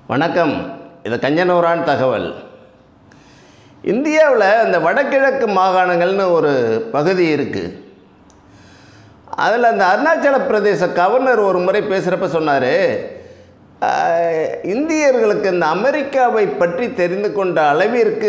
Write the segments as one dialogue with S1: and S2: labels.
S1: வணக்கம் இது கஞ்சனூரான் தகவல் இந்தியாவில் இந்த வடகிழக்கு மாகாணங்கள்னு ஒரு பகுதி இருக்குது அதில் அந்த அருணாச்சல பிரதேச கவர்னர் ஒரு முறை பேசுகிறப்ப சொன்னார் இந்தியர்களுக்கு இந்த அமெரிக்காவை பற்றி தெரிந்து கொண்ட அளவிற்கு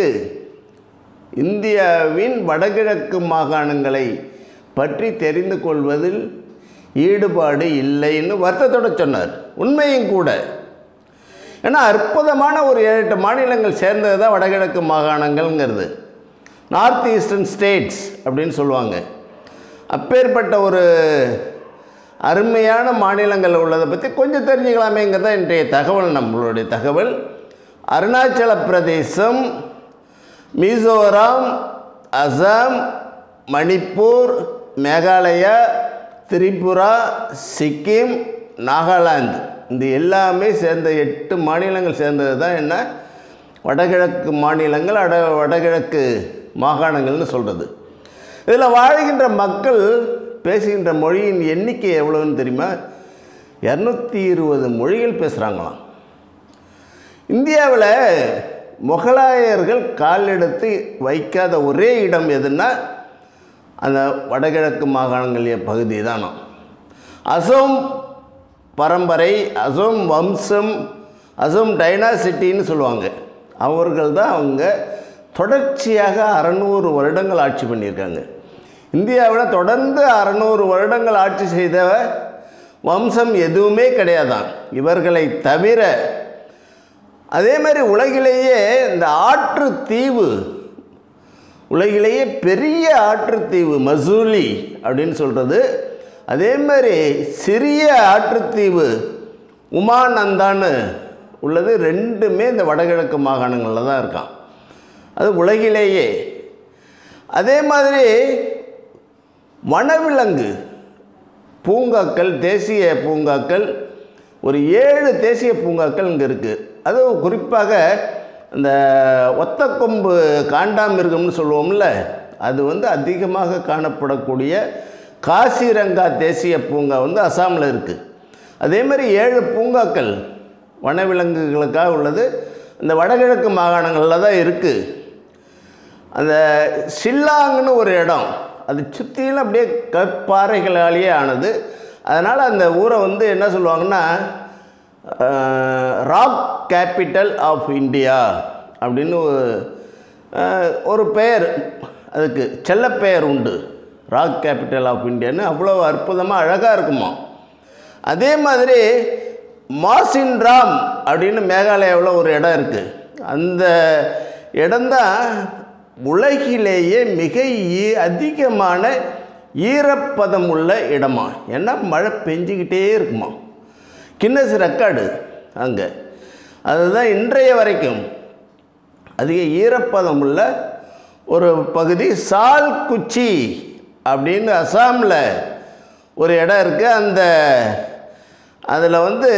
S1: இந்தியாவின் வடகிழக்கு மாகாணங்களை பற்றி தெரிந்து கொள்வதில் ஈடுபாடு இல்லைன்னு வருத்தத்தோட சொன்னார் உண்மையும் கூட ஏன்னா அற்புதமான ஒரு ஏழு எட்டு மாநிலங்கள் சேர்ந்தது தான் வடகிழக்கு மாகாணங்கள்ங்கிறது நார்த் ஈஸ்டர்ன் ஸ்டேட்ஸ் அப்படின்னு சொல்லுவாங்க அப்பேற்பட்ட ஒரு அருமையான மாநிலங்கள் உள்ளதை பற்றி கொஞ்சம் தெரிஞ்சுக்கலாமேங்கிறது தான் இன்றைய தகவல் நம்மளுடைய தகவல் அருணாச்சல பிரதேசம் மிசோரம் அசாம் மணிப்பூர் மேகாலயா திரிபுரா சிக்கிம் நாகாலாந்து இந்த எல்லாமே சேர்ந்த எட்டு மாநிலங்கள் சேர்ந்தது தான் என்ன வடகிழக்கு மாநிலங்கள் அட வடகிழக்கு மாகாணங்கள்னு சொல்கிறது இதில் வாழ்கின்ற மக்கள் பேசுகின்ற மொழியின் எண்ணிக்கை எவ்வளோன்னு தெரியுமா இரநூத்தி இருபது மொழிகள் பேசுகிறாங்களாம் இந்தியாவில் முகலாயர்கள் காலெடுத்து வைக்காத ஒரே இடம் எதுன்னா அந்த வடகிழக்கு மாகாணங்கள் பகுதி தானோ அசோம் பரம்பரை அசோம் வம்சம் அசோம் டைனாசிட்டின்னு சொல்லுவாங்க அவர்கள் தான் அவங்க தொடர்ச்சியாக அறநூறு வருடங்கள் ஆட்சி பண்ணியிருக்காங்க இந்தியாவில் தொடர்ந்து அறநூறு வருடங்கள் ஆட்சி செய்த வம்சம் எதுவுமே கிடையாதான் இவர்களை தவிர அதே மாதிரி உலகிலேயே இந்த ஆற்று தீவு உலகிலேயே பெரிய ஆற்றுத்தீவு மசூலி அப்படின்னு சொல்கிறது அதே மாதிரி சிறிய ஆற்றுத்தீவு உமானந்தான்னு உள்ளது ரெண்டுமே இந்த வடகிழக்கு மாகாணங்களில் தான் இருக்கான் அது உலகிலேயே அதே மாதிரி வனவிலங்கு பூங்காக்கள் தேசிய பூங்காக்கள் ஒரு ஏழு தேசிய பூங்காக்கள் இங்கே இருக்குது அதுவும் குறிப்பாக இந்த ஒத்தக்கொம்பு காண்டாமிருகம்னு சொல்லுவோம்ல அது வந்து அதிகமாக காணப்படக்கூடிய காசிரங்கா தேசிய பூங்கா வந்து அசாமில் இருக்குது அதே மாதிரி ஏழு பூங்காக்கள் வனவிலங்குகளுக்காக உள்ளது இந்த வடகிழக்கு மாகாணங்களில் தான் இருக்குது அந்த ஷில்லாங்னு ஒரு இடம் அது சுற்றிலும் அப்படியே கற்பாறைகளாலேயே ஆனது அதனால் அந்த ஊரை வந்து என்ன சொல்லுவாங்கன்னா ராக் கேபிட்டல் ஆஃப் இந்தியா அப்படின்னு ஒரு- அஹ், ஒரு பெயர் அதுக்கு செல்லப்பெயர் உண்டு ராக் கேபிட்டல் ஆஃப் இந்தியான்னு அவ்வளோ அற்புதமாக அழகாக இருக்குமா அதே மாதிரி மாசின்ராம் அப்படின்னு மேகாலயாவில் ஒரு இடம் இருக்குது அந்த இடம்தான் உலகிலேயே மிக ஈ- அதிகமான ஈரப்பதம் உள்ள இடமா ஏன்னா மழை பெஞ்சிக்கிட்டே இருக்குமா கின்னஸ் ரெக்கார்டு அங்கே அதுதான் இன்றைய வரைக்கும் அதிக ஈரப்பதம் உள்ள ஒரு பகுதி சால்குச்சி அப்படின்னு அசாமில் ஒரு இடம் இருக்குது அந்த அதில் வந்து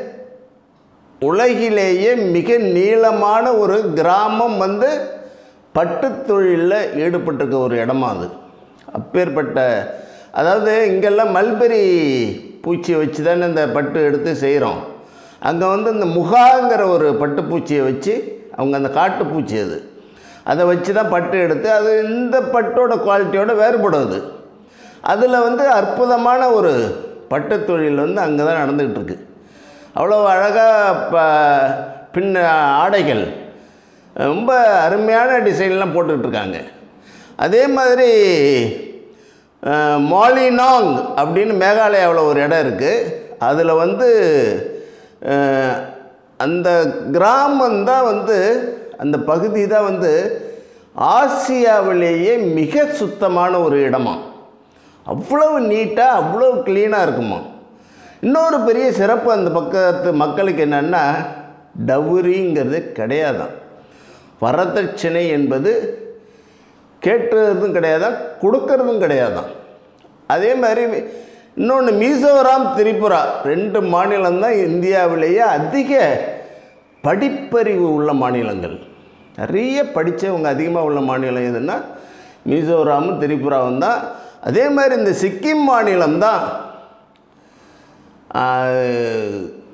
S1: உலகிலேயே மிக நீளமான ஒரு கிராமம் வந்து பட்டுத் தொழிலில் ஈடுபட்டிருக்க ஒரு இடமா அது அப்பேற்பட்ட அதாவது இங்கெல்லாம் மல்பெரி பூச்சியை வச்சு தானே இந்த பட்டு எடுத்து செய்கிறோம் அங்கே வந்து இந்த முகாங்கிற ஒரு பட்டுப்பூச்சியை வச்சு அவங்க அந்த காட்டுப்பூச்சி அது அதை வச்சு தான் பட்டு எடுத்து அது இந்த பட்டோட குவாலிட்டியோட வேறுபடும் அது அதில் வந்து அற்புதமான ஒரு பட்டுத் தொழில் வந்து அங்கே தான் நடந்துக்கிட்டு இருக்கு அவ்வளோ அழகாக ப பின்ன ஆடைகள் ரொம்ப அருமையான டிசைன்லாம் போட்டுக்கிட்டு இருக்காங்க அதே மாதிரி அஹ், மாலினாங் அப்படின்னு மேகாலயாவில் ஒரு இடம் இருக்குது அதில் வந்து அஹ், அந்த கிராமம்தான் வந்து அந்த பகுதி தான் வந்து ஆசியாவிலேயே மிக சுத்தமான ஒரு இடமா அவ்வளவு நீட்டாக அவ்வளோ க்ளீனாக இருக்குமா இன்னொரு பெரிய சிறப்பு அந்த பக்கத்து மக்களுக்கு என்னென்னா டவுரிங்கிறது கிடையாதான் வரதட்சணை என்பது கேட்டுறதும் கிடையாதான் கொடுக்கறதும் கிடையாதான் அதே மாதிரி இன்னொன்று மிசோராம் திரிபுரா ரெண்டு மாநிலம்தான் இந்தியாவிலேயே அதிக படிப்பறிவு உள்ள மாநிலங்கள் நிறைய படித்தவங்க அதிகமாக உள்ள மாநிலம் எதுன்னா மிசோராமும் திரிபுராவும் தான் அதே மாதிரி இந்த சிக்கிம் மாநிலம் தான்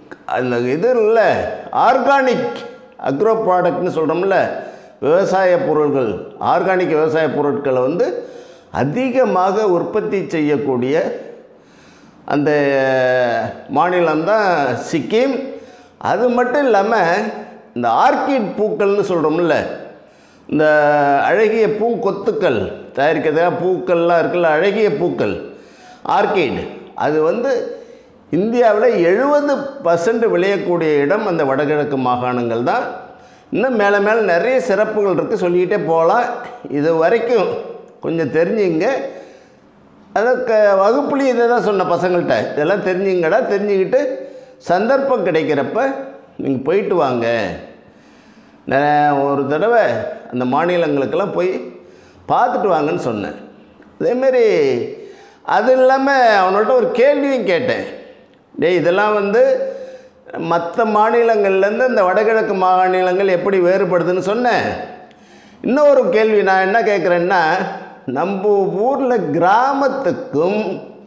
S1: அந்த இது இல்லை ஆர்கானிக் அக்ரோ ப்ராடக்ட்னு சொல்கிறோம்ல விவசாய பொருட்கள் ஆர்கானிக் விவசாய பொருட்களை வந்து அதிகமாக உற்பத்தி செய்யக்கூடிய அந்த மாநிலம்தான் சிக்கிம் அது மட்டும் இல்லாமல் இந்த ஆர்கிட் பூக்கள்னு சொல்கிறோம்ல இந்த அழகிய பூங்கொத்துக்கள் தயாரிக்கிறதுக்காக பூக்கள்லாம் இருக்குல்ல அழகிய பூக்கள் ஆர்கிட் அது வந்து இந்தியாவில் எழுபது பர்சன்ட் விளையக்கூடிய இடம் அந்த வடகிழக்கு மாகாணங்கள் தான் இன்னும் மேலே மேலே நிறைய சிறப்புகள் இருக்குது சொல்லிக்கிட்டே போகலாம் இது வரைக்கும் கொஞ்சம் தெரிஞ்சுங்க அதற்கு வகுப்புலேயும் இதை தான் சொன்ன பசங்கள்கிட்ட இதெல்லாம் தெரிஞ்சுங்கடா தெரிஞ்சுக்கிட்டு சந்தர்ப்பம் கிடைக்கிறப்ப நீங்கள் போயிட்டு வாங்க நான் ஒரு தடவை அந்த மாநிலங்களுக்கெல்லாம் போய் பார்த்துட்டு வாங்கன்னு சொன்னேன் அதேமாரி அது இல்லாமல் அவனோட ஒரு கேள்வியும் கேட்டேன் டேய் இதெல்லாம் வந்து மற்ற மாநிலங்கள்லேருந்து இந்த வடகிழக்கு மாநிலங்கள் எப்படி வேறுபடுதுன்னு சொன்னேன் இன்னொரு கேள்வி நான் என்ன கேட்குறேன்னா நம்ம ஊரில் கிராமத்துக்கும்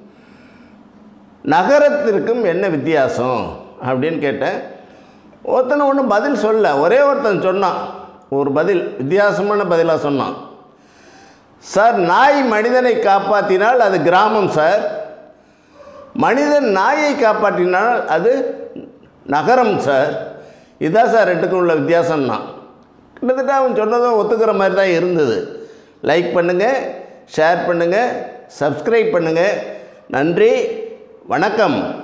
S1: நகரத்திற்கும் என்ன வித்தியாசம் அப்படின்னு கேட்டேன் ஒருத்தனை ஒன்றும் பதில் சொல்ல ஒரே ஒருத்தன் சொன்னான் ஒரு பதில் வித்தியாசமான பதிலாக சொன்னான் சார் நாய் மனிதனை காப்பாற்றினால் அது கிராமம் சார் மனிதன் நாயை காப்பாற்றினால் அது நகரம் சார் இதான் சார் ரெண்டுக்கும் உள்ள வித்தியாசம்னா கிட்டத்தட்ட அவன் சொன்னதும் ஒத்துக்கிற மாதிரி தான் இருந்தது லைக் பண்ணுங்கள் ஷேர் பண்ணுங்கள் சப்ஸ்கிரைப் பண்ணுங்கள் நன்றி வணக்கம்